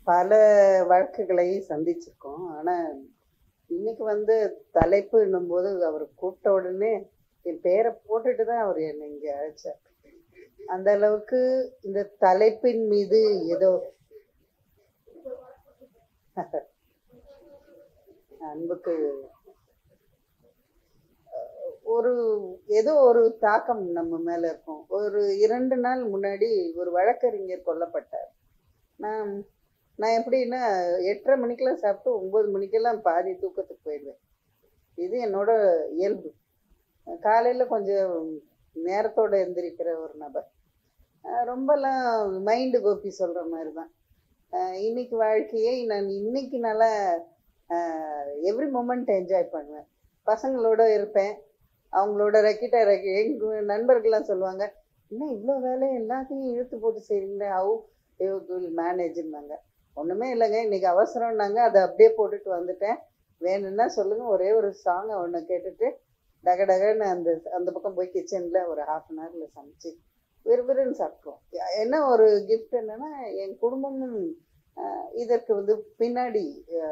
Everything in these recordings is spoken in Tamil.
பல வழக்குகளை சந்திச்சிருக்கோம் ஆனா இன்னைக்கு வந்து தலைப்புன்னும் போது அவர் கூப்பிட்ட உடனே என் பேரை போட்டுட்டு தான் அவர் என்னை இங்க அழைச்சார் அந்த அளவுக்கு இந்த தலைப்பின் மீது ஏதோ அன்புக்கு அஹ், ஒரு ஏதோ ஒரு தாக்கம் நம்ம மேல இருக்கும் ஒரு இரண்டு நாள் முன்னாடி ஒரு வழக்கறிஞர் கொல்லப்பட்டார் நான் நான் எப்படின்னா எட்டரை மணிக்கெல்லாம் சாப்பிட்டு ஒன்பது மணிக்கெல்லாம் பாதி தூக்கத்துக்கு போயிடுவேன் இது என்னோட இயல்பு காலையில கொஞ்சம் நேரத்தோட எந்திரிக்கிற ஒரு நபர் அஹ் ரொம்பலாம் மைண்டு கோப்பி சொல்ற மாதிரி தான் அஹ் இன்னைக்கு வாழ்க்கையை நான் இன்னைக்கு நல்லா எவ்ரி மொமெண்ட் என்ஜாய் பண்ணுவேன் பசங்களோட இருப்பேன் அவங்களோட ரெக்கிட்ட ரெக்கி எங்க நண்பர்கள்லாம் சொல்லுவாங்க என்ன இவ்வளோ வேலையை எல்லாத்தையும் இழுத்து போட்டு செய்றீங்களே ஹவு யூ வில் மேனேஜ்னாங்க ஒன்றுமே இல்லைங்க இன்னைக்கு அவசரம்னாங்க அதை அப்படியே போட்டுட்டு வந்துட்டேன் வேணும்னா சொல்லுங்க ஒரே ஒரு சாங்கை ஒன்று கேட்டுட்டு டக டகன்னு அந்த அந்த பக்கம் போய் கிச்சனில் ஒரு ஹாஃப் அன் ஹவரில் சமைச்சு விறுவிறுன்னு சாப்பிட்டோம் என்ன ஒரு கிஃப்ட் என்னன்னா என் குடும்பமும் அஹ், இதற்கு வந்து பின்னாடி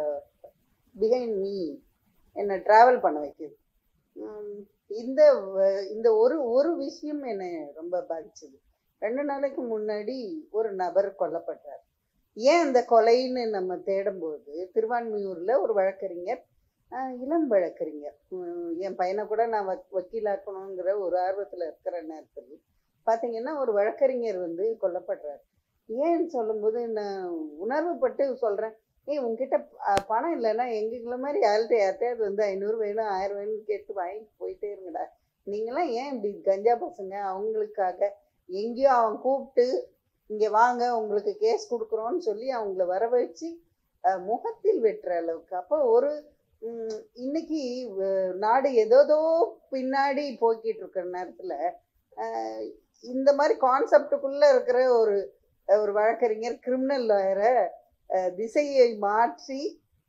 பிஹைண்ட் மீ என்னை ட்ராவல் பண்ண வைக்குது உம், இந்த வ- இந்த ஒரு ஒரு விஷயம் என்னை ரொம்ப பாதிச்சது ரெண்டு நாளைக்கு முன்னாடி ஒரு நபர் கொல்லப்பட்டார் ஏன் அந்த கொலைன்னு நம்ம தேடும்போது திருவான்மியூர்ல ஒரு வழக்கறிஞர் ஆஹ், இளம் வழக்கறிஞர் உம், என் பையனை கூட நான் வக் வக்கீலாக்கணுங்கிற ஒரு ஆர்வத்துல இருக்கிற நேரத்தில் பாத்தீங்கன்னா ஒரு வழக்கறிஞர் வந்து கொல்லப்படுறார் ஏன்னு சொல்லும்போது நான் உணர்வுப்பட்டு சொல்றேன் ஏய் உங்ககிட்ட ப- பணம் இல்லைன்னா எங்களை மாதிரி யார்கிட்ட யார்கிட்டயாவது வந்து ஐநூறு வேணும் ஆயிரம் வேணும்னு கேட்டு வாங்கிட்டு போயிட்டே இருங்கடா நீங்களாம் ஏன் இப்படி கஞ்சா பசங்க அவங்களுக்காக எங்கேயோ அவன் கூப்பிட்டு இங்க வாங்க உங்களுக்கு கேஸ் கொடுக்குறோன்னு சொல்லி அவங்கள வர வச்சு அஹ், முகத்தில் வெட்டுற அளவுக்கு அப்போ ஒரு உம், இன்னைக்கு அஹ், நாடு ஏதோதோ பின்னாடி போய்கிட்டு இருக்கிற நேரத்துல அஹ், இந்த மாதிரி கான்செப்டுக்குள்ள இருக்கிற ஒரு ஒரு வழக்கறிஞர் கிரிமினல் லாயரை திசையை மாற்றி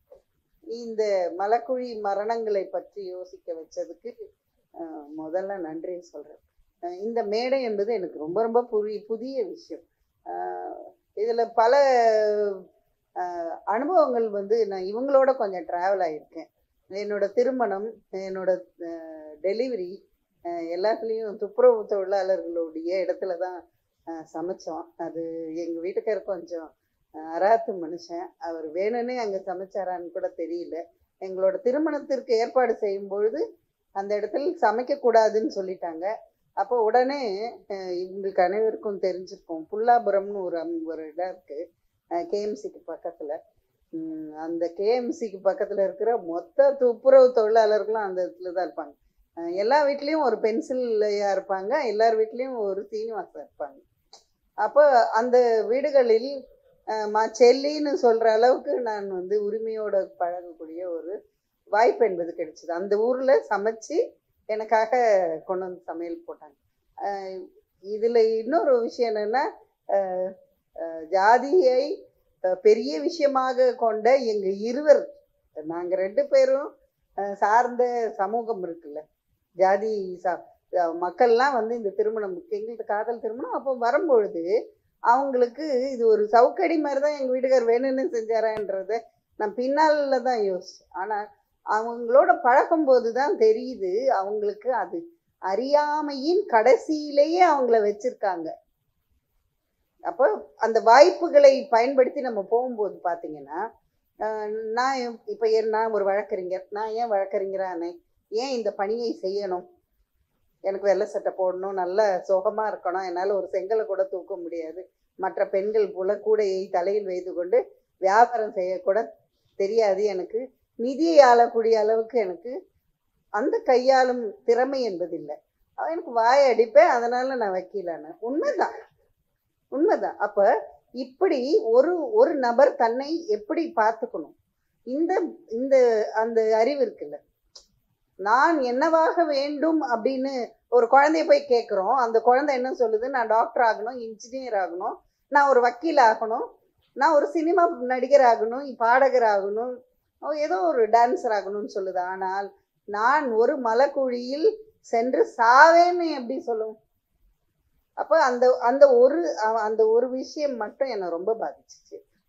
இந்த மலக்குழி மரணங்களை பற்றி யோசிக்க வச்சதுக்கு அஹ், முதல்ல நன்றி சொல்றேன் அஹ், இந்த மேடை என்பது எனக்கு ரொம்ப ரொம்ப புரி புதிய விஷயம் அஹ், இதுல பல அஹ், அனுபவங்கள் வந்து நான் இவங்களோட கொஞ்சம் டிராவல் ஆகியிருக்கேன் என்னோட திருமணம் என்னோட டெலிவரி எல்லாத்துலேயும் துப்புரவு தொழிலாளர்களுடைய இடத்துல தான் அஹ், சமைச்சோம் அது எங்கள் வீட்டுக்காரர் கொஞ்சம் அஹ், அராத்து மனுஷன் அவர் வேணும்னே அங்கே சமைச்சாரான்னு கூட தெரியல எங்களோட திருமணத்திற்கு ஏற்பாடு செய்யும் பொழுது அந்த இடத்துல சமைக்கக்கூடாதுன்னு சொல்லிட்டாங்க அப்போ உடனே அஹ், இவங்களுக்கு அனைவருக்கும் தெரிஞ்சிருக்கும் புல்லாபுரம்னு ஒரு அம்- ஒரு இடம் இருக்கு கேஎம்சிக்கு பக்கத்துல உம், அந்த கேஎம்சிக்கு பக்கத்துல இருக்கிற மொத்த துப்புரவு தொழிலாளர்களும் அந்த இடத்துல தான் இருப்பாங்க அஹ், எல்லா வீட்லயும் ஒரு பென்சில்லையா இருப்பாங்க எல்லார் வீட்லயும் ஒரு சீனிவாசம் இருப்பாங்க அப்போ அந்த வீடுகளில் அஹ், மா செல்லின்னு சொல்ற அளவுக்கு நான் வந்து உரிமையோட பழகக்கூடிய ஒரு வாய்ப்பு என்பது கிடைச்சது அந்த ஊர்ல சமைச்சு எனக்காக கொண்டு வந்து சமையல் போட்டாங்க அஹ், இதுல இன்னொரு விஷயம் என்னன்னா அஹ், அஹ், ஜாதியை அஹ், பெரிய விஷயமாக கொண்ட எங்க இருவர் நாங்க ரெண்டு பேரும் அஹ், சார்ந்த சமூகம் இருக்குல்ல ஜாதி சா அஹ், மக்கள்லாம் வந்து இந்த திருமணம் எங்களுக்கு காதல் திருமணம் அப்போ வரும்பொழுது அவங்களுக்கு இது ஒரு சவுக்கடி மாதிரி தான் எங்கள் வீட்டுக்கார் வேணும்னு செஞ்சாரான்றத நான் பின்னால தான் யோசிச்சேன் ஆனால் அவங்களோட பழகும்போது தான் தெரியுது அவங்களுக்கு அது அறியாமையின் கடைசியிலேயே அவங்கள வச்சிருக்காங்க அப்போ அந்த வாய்ப்புகளை பயன்படுத்தி நம்ம போகும்போது பார்த்தீங்கன்னா ஆஹ் நான் இப்போ நான் ஒரு வழக்கறிஞர் நான் ஏன் வழக்கறிஞரானே ஏன் இந்த பணியை செய்யணும் எனக்கு வெள்ளை சட்டை போடணும் நல்ல சுகமா இருக்கணும் என்னால் ஒரு செங்கலை கூட தூக்க முடியாது மற்ற பெண்கள் போல கூடையை தலையில் வைத்து கொண்டு வியாபாரம் செய்யக்கூட தெரியாது எனக்கு நிதியை ஆளக்கூடிய அளவுக்கு எனக்கு அந்த கையாளும் திறமை என்பதில்லை அவன் எனக்கு வாய் அடிப்பேன் அதனால நான் வக்கீலான உண்மைதான் உண்மைதான் அப்ப இப்படி ஒரு ஒரு நபர் தன்னை எப்படி பார்த்துக்கணும் இந்த இந்த அந்த அறிவு இருக்குல்ல நான் என்னவாக வேண்டும் அப்படின்னு ஒரு குழந்தைய போய் கேட்குறோம் அந்த குழந்தை என்ன சொல்லுது நான் டாக்டர் ஆகணும் இன்ஜினியர் ஆகணும் நான் ஒரு வக்கீல் ஆகணும் நான் ஒரு சினிமா நடிகர் ஆகணும் பாடகர் ஆகணும் ஏதோ ஒரு டான்சர் ஆகணும்னு சொல்லுது ஆனால் நான் ஒரு மலைக்குழியில் சென்று சாவேன்னு எப்படி சொல்லும் அப்போ அந்த அந்த ஒரு அ- அந்த ஒரு விஷயம் மட்டும் என்னை ரொம்ப பாதிச்சிச்சு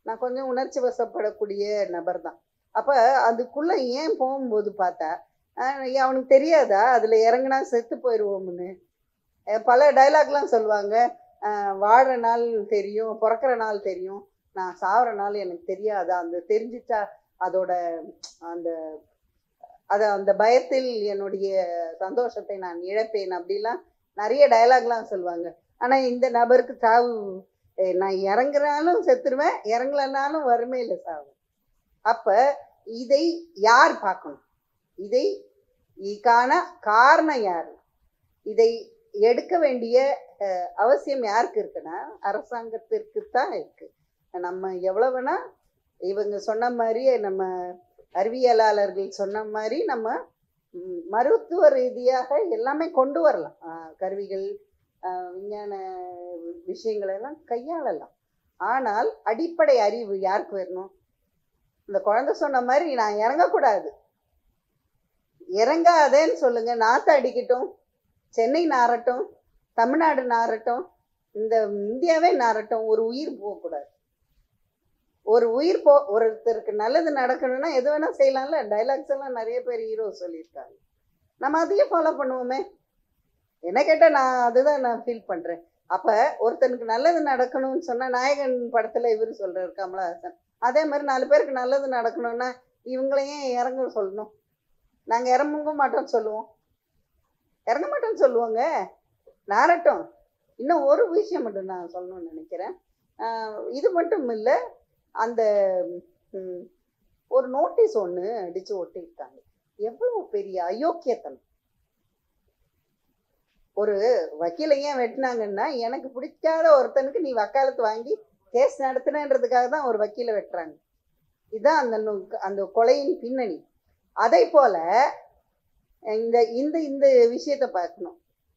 நான் கொஞ்சம் உணர்ச்சி வசப்படக்கூடிய நபர் தான் அப்போ அதுக்குள்ளே ஏன் போகும்போது பார்த்தா ஆஹ் அவனுக்கு தெரியாதா அதில் இறங்குனா செத்து போயிடுவோம்னு அஹ் பல டைலாக்லாம் சொல்லுவாங்க ஆஹ் வாழற நாள் தெரியும் பிறக்கிற நாள் தெரியும் நான் சாவற நாள் எனக்கு தெரியாதா அந்த தெரிஞ்சிட்டா அதோட அந்த அத அந்த பயத்தில் என்னுடைய சந்தோஷத்தை நான் இழப்பேன் அப்படிலாம் நிறைய டயலாக்லாம் சொல்லுவாங்க ஆனால் இந்த நபருக்கு சாவு eh, நான் இறங்குறாலும் செத்துருவேன் இறங்கலனாலும் வறுமையில் சாவு அப்போ இதை யார் பார்க்கணும் இதை இதுக்கான காரணம் யார் இதை எடுக்க வேண்டிய அஹ், அவசியம் யாருக்கு இருக்குன்னா அரசாங்கத்திற்கு தான் இருக்கு நம்ம எவ்வளோ வேணா இவங்க சொன்ன மாதிரியே நம்ம அறிவியலாளர்கள் சொன்ன மாதிரி நம்ம ம், மருத்துவ ரீதியாக எல்லாமே கொண்டு வரலாம் ஆஹ், கருவிகள் ஆஹ், விஞ்ஞான விஷயங்களை எல்லாம் கையாளலாம் ஆனால் அடிப்படை அறிவு யாருக்கு வரணும் இந்த குழந்தை சொன்ன மாதிரி நான் இறங்கக்கூடாது இறங்காதேன்னு சொல்லுங்க நாற்று அடிக்கட்டும் சென்னை நாரட்டும் தமிழ்நாடு நாரட்டும் இந்த இந்தியாவே நாரட்டும் ஒரு உயிர் போகக்கூடாது ஒரு உயிர் போ ஒருத்தருக்கு நல்லது நடக்கணும்னா எது வேணா செய்யலாம்ல டைலாக்ஸ் எல்லாம் நிறைய பேர் ஹீரோ சொல்லியிருக்காங்க நம்ம அதையே ஃபாலோ பண்ணுவோமே என்ன கேட்டால் நான் அதுதான் நான் ஃபீல் பண்ணுறேன் அப்போ ஒருத்தனுக்கு நல்லது நடக்கணும்னு சொன்னால் நாயகன் படத்தில் இவர் சொல்கிறார் கமலஹாசன் அதே மாதிரி நாலு பேருக்கு நல்லது நடக்கணும்னா இவங்களையும் இறங்க சொல்லணும் நாங்கள் இறங்க மாட்டோம்னு சொல்லுவோம் இறங்க மாட்டோம்னு சொல்லுவோங்க நாரட்டும் இன்னும் ஒரு விஷயம் மட்டும் நான் சொல்லணும்னு நினைக்கிறேன் ஆஹ் இது மட்டும் இல்லை அந்த ம், ஒரு நோட்டீஸ் ஒன்று அடித்து ஒட்டியிருக்காங்க எவ்வளவு பெரிய அயோக்கியத்தனம் ஒரு வக்கீலை ஏன் வெட்டினாங்கன்னா எனக்கு பிடிக்காத ஒருத்தனுக்கு நீ வக்காலத்து வாங்கி கேஸ் நடத்தினன்றதுக்காக தான் ஒரு வக்கீலை வெட்டுறாங்க இதுதான் அந்த நு- அந்த கொலையின் பின்னணி அதை போல இந்த இந்த இந்த விஷயத்தை பார்க்கணும்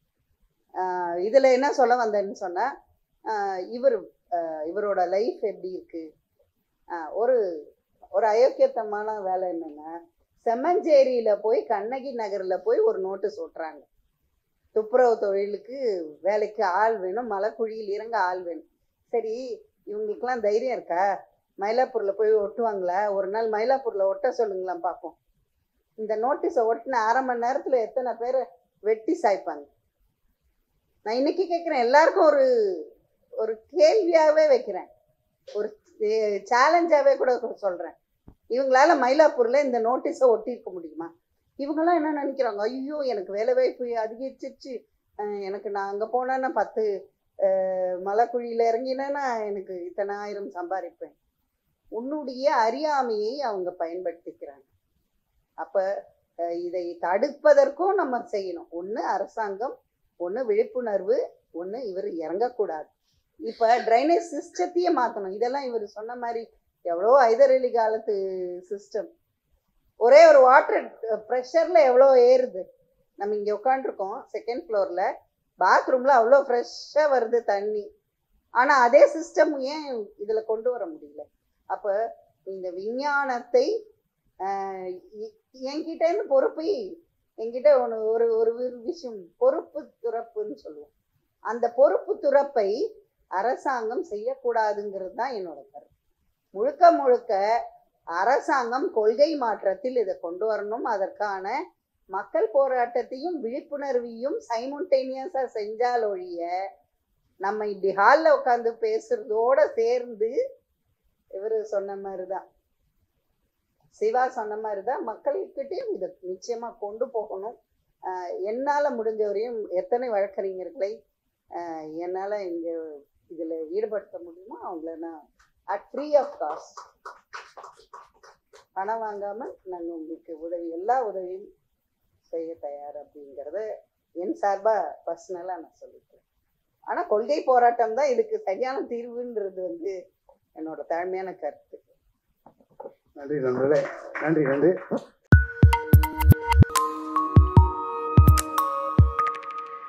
ஆஹ் இதுல என்ன சொல்ல வந்தேன்னு சொன்னா ஆஹ் இவர் ஆஹ் இவரோட லைஃப் எப்படி இருக்கு ஆஹ் ஒரு ஒரு அயோக்கியத்தமான வேலை என்னன்னா செம்மஞ்சேரியில போய் கண்ணகி நகர்ல போய் ஒரு நோட்டீஸ் ஒட்டுறாங்க துப்புரவு தொழிலுக்கு வேலைக்கு ஆள் வேணும் மலைக்குழியில் இறங்க ஆள் வேணும் சரி இவங்களுக்கெல்லாம் தைரியம் இருக்கா மயிலாப்பூர்ல போய் ஒட்டுவாங்களா ஒரு நாள் மயிலாப்பூர்ல ஒட்ட சொல்லுங்களாம் பார்ப்போம் இந்த நோட்டீஸை ஒட்டின அரை மணி நேரத்துல எத்தனை பேரை வெட்டி சாய்ப்பாங்க நான் இன்னைக்கு கேட்குறேன் எல்லாருக்கும் ஒரு ஒரு கேள்வியாகவே வைக்கிறேன் ஒரு சேலஞ்சாகவே கூட சொல்கிறேன் இவங்களால மயிலாப்பூர்ல இந்த நோட்டீஸை ஒட்டியிருக்க முடியுமா இவங்கெல்லாம் என்ன நினைக்கிறாங்க ஐயோ எனக்கு வேலை வாய்ப்பு அதிகரிச்சிருச்சு அஹ் எனக்கு நான் அங்கே போனேன்னா பத்து அஹ் மலைக்குழியில் இறங்கினேன்னா எனக்கு இத்தனை ஆயிரம் சம்பாதிப்பேன் உன்னுடைய அறியாமையை அவங்க பயன்படுத்திக்கிறாங்க அப்போ இதை தடுப்பதற்கும் நம்ம செய்யணும் ஒன்று அரசாங்கம் ஒன்று விழிப்புணர்வு ஒன்று இவர் இறங்கக்கூடாது இப்போ ட்ரைனேஜ் சிஸ்டத்தையே மாற்றணும் இதெல்லாம் இவர் சொன்ன மாதிரி எவ்வளோ ஐதரலி காலத்து சிஸ்டம் ஒரே ஒரு வாட்டர் ப்ரெஷரில் எவ்வளோ ஏறுது நம்ம இங்கே உட்காந்துருக்கோம் செகண்ட் ஃப்ளோரில் பாத்ரூமில் அவ்வளோ ஃப்ரெஷ்ஷாக வருது தண்ணி ஆனால் அதே சிஸ்டம் ஏன் இதில் கொண்டு வர முடியல அப்போ இந்த விஞ்ஞானத்தை ஆஹ் இ- என்கிட்டேருந்து பொறுப்பை என்கிட்ட ஒன்று ஒரு ஒரு வி- விஷயம் பொறுப்பு துறப்புன்னு சொல்லுவோம் அந்த பொறுப்பு துறப்பை அரசாங்கம் செய்யக்கூடாதுங்கிறது தான் என்னோட கருத்து முழுக்க முழுக்க அரசாங்கம் கொள்கை மாற்றத்தில் இதை கொண்டு வரணும் அதற்கான மக்கள் போராட்டத்தையும் விழிப்புணர்வையும் சைமுண்டேனியஸாக செஞ்சால் ஒழிய நம்ம இப்படி ஹாலில் உட்காந்து பேசுறதோட சேர்ந்து இவர் சொன்ன மாதிரி தான் சிவா சொன்ன மாதிரி தான் மக்கள்கிட்டையும் இதை நிச்சயமாக கொண்டு போகணும் ஆஹ் என்னால முடிஞ்ச வரையும் எத்தனை வழக்கறிஞர்களை ஆஹ் என்னால இங்க இதுல ஈடுபடுத்த முடியுமோ அவங்கள நான் அட் ஃப்ரீ ஆஃப் காஸ்ட் பணம் வாங்காம நாங்க உங்களுக்கு உதவி எல்லா உதவியும் செய்ய தயார் அப்படிங்கிறத என் சார்பா பர்சனலா நான் சொல்லிக்கிறேன் ஆனா கொள்கை போராட்டம் தான் இதுக்கு சரியான தீர்வுன்றது வந்து என்னோட தாழ்மையான கருத்து நன்றி நண்பர்களே நன்றி நன்றி